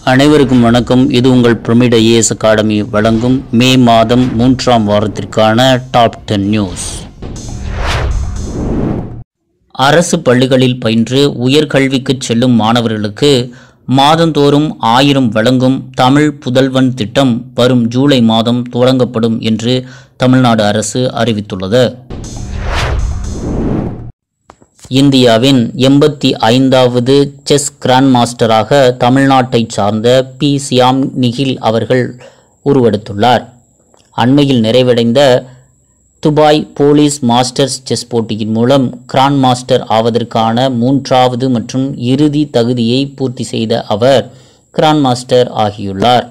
அனைவருக்கும் வணக்கம் இது உங்கள் பிரமிட் ஐஏஎஸ் அகாடமி வழங்கும் மே மாதம் மூன்றாம் வாரத்திற்கான டாப் டென் நியூஸ் அரசு பள்ளிகளில் பயின்று உயர்கல்விக்கு செல்லும் மாணவர்களுக்கு மாதந்தோறும் ஆயிரம் வழங்கும் தமிழ் புதல்வன் திட்டம் வரும் ஜூலை மாதம் தொடங்கப்படும் என்று தமிழ்நாடு அரசு அறிவித்துள்ளது இந்தியாவின் எண்பத்தி ஐந்தாவது செஸ் கிராண்ட் மாஸ்டராக தமிழ்நாட்டைச் சார்ந்த பி சியாம் நிகில் அவர்கள் உருவெடுத்துள்ளார் அண்மையில் நிறைவடைந்த துபாய் போலீஸ் மாஸ்டர்ஸ் செஸ் போட்டியின் மூலம் கிராண்ட் மாஸ்டர் ஆவதற்கான மூன்றாவது மற்றும் இறுதி தகுதியை பூர்த்தி செய்த அவர் கிராண்ட் மாஸ்டர் ஆகியுள்ளார்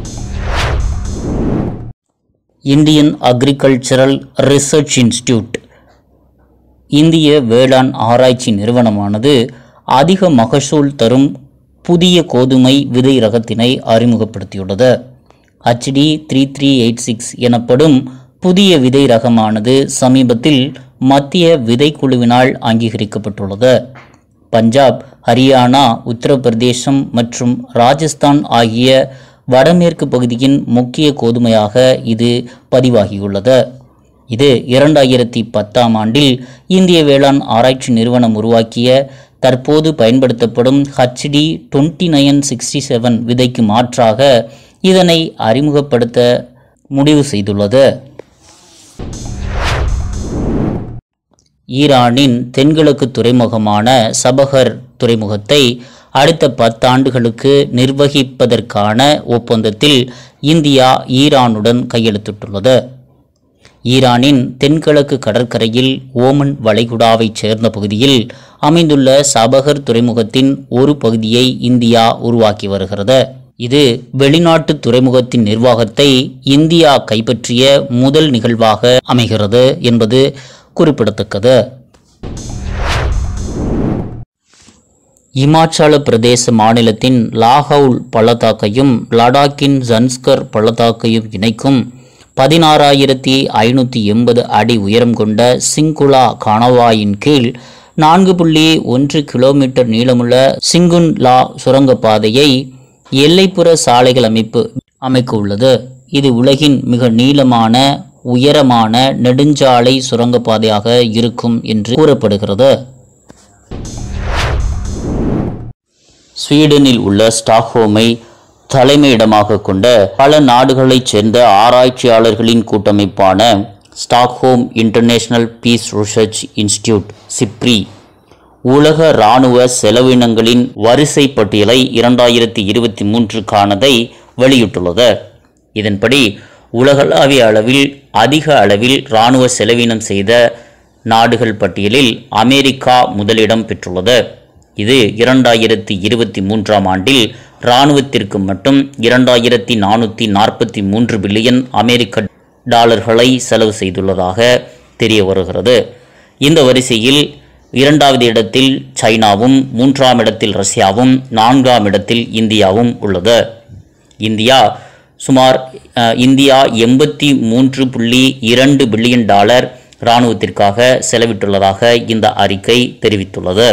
இந்தியன் அக்ரிகல்ச்சரல் ரிசர்ச் இன்ஸ்டிடியூட் இந்திய வேளாண் ஆராய்ச்சி நிறுவனமானது அதிக மகசூல் தரும் புதிய கோதுமை விதை ரகத்தினை அறிமுகப்படுத்தியுள்ளது HD three three eight six எனப்படும் புதிய விதை ரகமானது சமீபத்தில் மத்திய விதைக்குழுவினால் அங்கீகரிக்கப்பட்டுள்ளது பஞ்சாப் ஹரியானா உத்தரப்பிரதேசம் மற்றும் ராஜஸ்தான் ஆகிய வடமேற்கு பகுதியின் முக்கிய கோதுமையாக இது பதிவாகியுள்ளது இது இரண்டாயிரத்தி பத்தாம் ஆண்டில் இந்திய வேளாண் ஆராய்ச்சி நிறுவனம் உருவாக்கிய தற்போது பயன்படுத்தப்படும் HD twenty nine sixty seven விதைக்கு மாற்றாக இதனை அறிமுகப்படுத்த முடிவு செய்துள்ளது ஈரானின் தென்கிழக்கு துறைமுகமான சபகர் துறைமுகத்தை அடுத்த பத்தாண்டுகளுக்கு நிர்வகிப்பதற்கான ஒப்பந்தத்தில் இந்தியா ஈரானுடன் கையெழுத்திட்டுள்ளது ஈரானின் தென்கிழக்கு கடற்கரையில் ஓமன் வளைகுடாவைச் சேர்ந்த பகுதியில் அமைந்துள்ள சபகர் துறைமுகத்தின் ஒரு பகுதியை இந்தியா உருவாக்கி வருகிறது இது வெளிநாட்டு துறைமுகத்தின் நிர்வாகத்தை இந்தியா கைப்பற்றிய முதல் நிகழ்வாக அமைகிறது என்பது குறிப்பிடத்தக்கது இமாச்சல பிரதேச மாநிலத்தின் லாஹவுல் பள்ளத்தாக்கையும் லடாக்கின் ஜன்ஸ்கர் பள்ளத்தாக்கையும் இணைக்கும் பதினாறாயிரத்தி ஐநூற்றி எண்பது அடி உயரம் கொண்ட சிங்குலா கானவாயின் கீழ் நான்கு புள்ளி ஒன்று கிலோமீட்டர் நீளமுள்ள சிங்குன் லா சுரங்கப்பாதையை எல்லைப்புற சாலைகள் அமைப்பு அமைக்க உள்ளது இது உலகின் மிக நீளமான உயரமான நெடுஞ்சாலை சுரங்கப்பாதையாக இருக்கும் என்று கூறப்படுகிறது ஸ்வீடனில் உள்ள ஸ்டாக்ஹோமை தலைமையிடமாக கொண்ட பல நாடுகளைச் சேர்ந்த ஆராய்ச்சியாளர்களின் கூட்டமைப்பான Stockholm International Peace Research Institute SIPRI உலக இராணுவ செலவினங்களின் வரிசை பட்டியலை இரண்டாயிரத்தி இருபத்தி மூன்றுக்கானதை வெளியிட்டுள்ளது இதன்படி உலகளாவிய அளவில் அதிக அளவில் இராணுவ செலவினம் செய்த நாடுகள் பட்டியலில் அமெரிக்கா முதலிடம் பெற்றுள்ளது இது இரண்டாயிரத்தி இருபத்தி மூன்றாம் ஆண்டில் இராணுவத்திற்கு மட்டும் இரண்டாயிரத்தி நானூற்றி நாற்பத்தி மூன்று பில்லியன் அமெரிக்க டாலர்களை செலவு செய்துள்ளதாக தெரிய வருகிறது இந்த வரிசையில் இரண்டாவது இடத்தில் சைனாவும் மூன்றாம் இடத்தில் ரஷ்யாவும் நான்காம் இடத்தில் இந்தியாவும் உள்ளது இந்தியா சுமார் அஹ், இந்தியா எண்பத்தி மூன்று புள்ளி இரண்டு பில்லியன் டாலர் இராணுவத்திற்காக செலவிட்டுள்ளதாக இந்த அறிக்கை தெரிவித்துள்ளது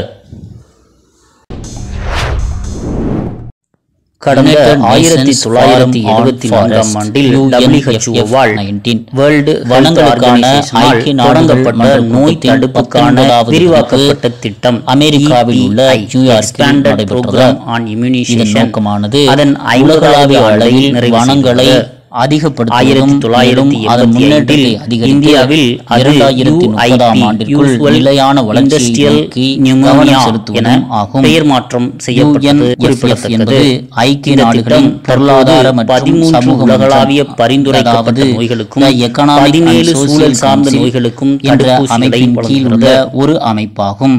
கடந்த ஆயிரத்தி தொள்ளாயிரத்தி எழுபத்தி நான்காம் ஆண்டில் டபிள்யூஹெச்ஓவால் வேர்ல்டு வனங்களுக்கான ஐக்கிய தொடங்கப்பட்ட நோய் தடுப்புக்கான விரிவாக்கப்பட்ட திட்டம் அமெரிக்காவில் உள்ள நியூயார்க்கில் நடைபெற்றது இதன் நோக்கமானது அதன் உலகளாவிய அளவில் வனங்களை அதிகப்படுத்துவதும் ஆயிரத்தி தொள்ளாயிரத்தி மேலும் அதன் எண்பத்தி முன்னேற்றத்தை ஐந்தில் அதிகரித்து இந்தியாவில் அது இரண்டாயிரத்தி முப்பதாம் UIP, ஆண்டிற்குள் Usual நிலையான வளர்ச்சியை Industrial நோக்கி Pneumonia கவனம் என செலுத்துவதும் ஆகும் பெயர் மாற்றம் செய்யப்பட்டது UNFF குறிப்பிடத்தக்கது. என்பது ஐக்கிய இந்த நாடுகளின் திட்டம் பொருளாதார தற்போது மற்றும் பதிமூன்று சமூக உலகளாவிய மற்றும் பரிந்துரைக்கப்பட்ட அதாவது நோய்களுக்கும் The Economic and பதினேழு Social சூழல் சார்ந்த Council நோய்களுக்கும் என்ற தடுப்பூசிகளை அமைப்பின் கீழ் உள்ள வழங்குகிறது. ஒரு அமைப்பாகும்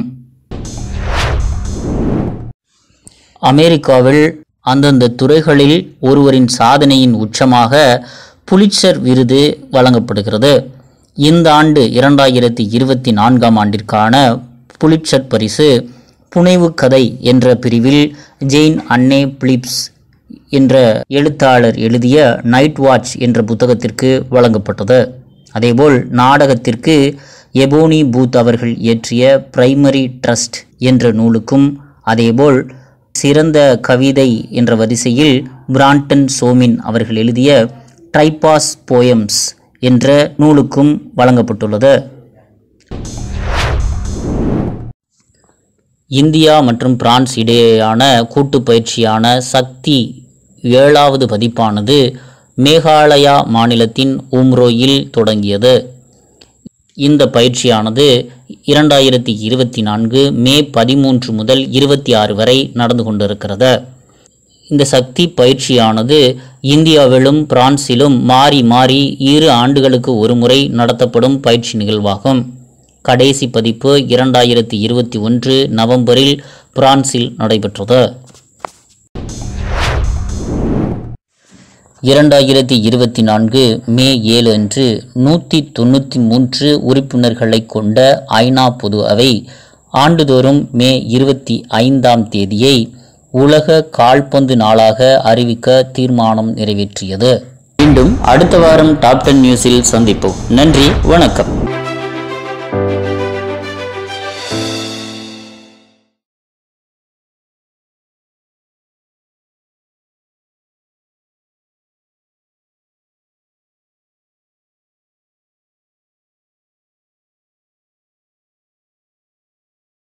அமெரிக்காவில் அந்தந்த துறைகளில் ஒருவரின் சாதனையின் உச்சமாக புலிட்சர் விருது வழங்கப்படுகிறது இந்த ஆண்டு இரண்டாயிரத்தி இருபத்தி நான்காம் ஆண்டிற்கான புலிட்சர் பரிசு புனைவு கதை என்ற பிரிவில் ஜெயின் அன்னே பிலிப்ஸ் என்ற எழுத்தாளர் எழுதிய நைட் வாட்ச் என்ற புத்தகத்திற்கு வழங்கப்பட்டது அதேபோல் நாடகத்திற்கு எபோனி பூத் அவர்கள் இயற்றிய பிரைமரி ட்ரஸ்ட் என்ற நூலுக்கும் அதேபோல் சிறந்த கவிதை என்ற வரிசையில் பிராண்டன் சோமின் அவர்கள் எழுதிய ட்ரைபாஸ் போயம்ஸ் என்ற நூலுக்கும் வழங்கப்பட்டுள்ளது இந்தியா மற்றும் பிரான்ஸ் இடையேயான கூட்டு பயிற்சியான சக்தி ஏழாவது பதிப்பானது மேகாலயா மாநிலத்தின் உம்ரோயில் தொடங்கியது இந்த பயிற்சியானது இரண்டாயிரத்தி இருபத்தி நான்கு மே பதிமூன்று முதல் இருபத்தி ஆறு வரை நடந்து கொண்டிருக்கிறது இந்த சக்தி பயிற்சியானது இந்தியாவிலும் பிரான்சிலும் மாறி மாறி இரு ஆண்டுகளுக்கு ஒருமுறை நடத்தப்படும் பயிற்சி நிகழ்வாகும் கடைசி பதிப்பு இரண்டாயிரத்தி இருபத்தி ஒன்று நவம்பரில் பிரான்சில் நடைபெற்றது இரண்டாயிரத்தி இருபத்தி நான்கு மே ஏழு அன்று நூற்றி தொண்ணூற்றி மூன்று உறுப்பினர்களை கொண்ட ஐநா பொது அவை ஆண்டுதோறும் மே இருபத்தி ஐந்தாம் தேதியை உலக கால்பந்து நாளாக அறிவிக்க தீர்மானம் நிறைவேற்றியது மீண்டும் அடுத்த வாரம் டாப் டென் நியூஸில் சந்திப்போம் நன்றி வணக்கம்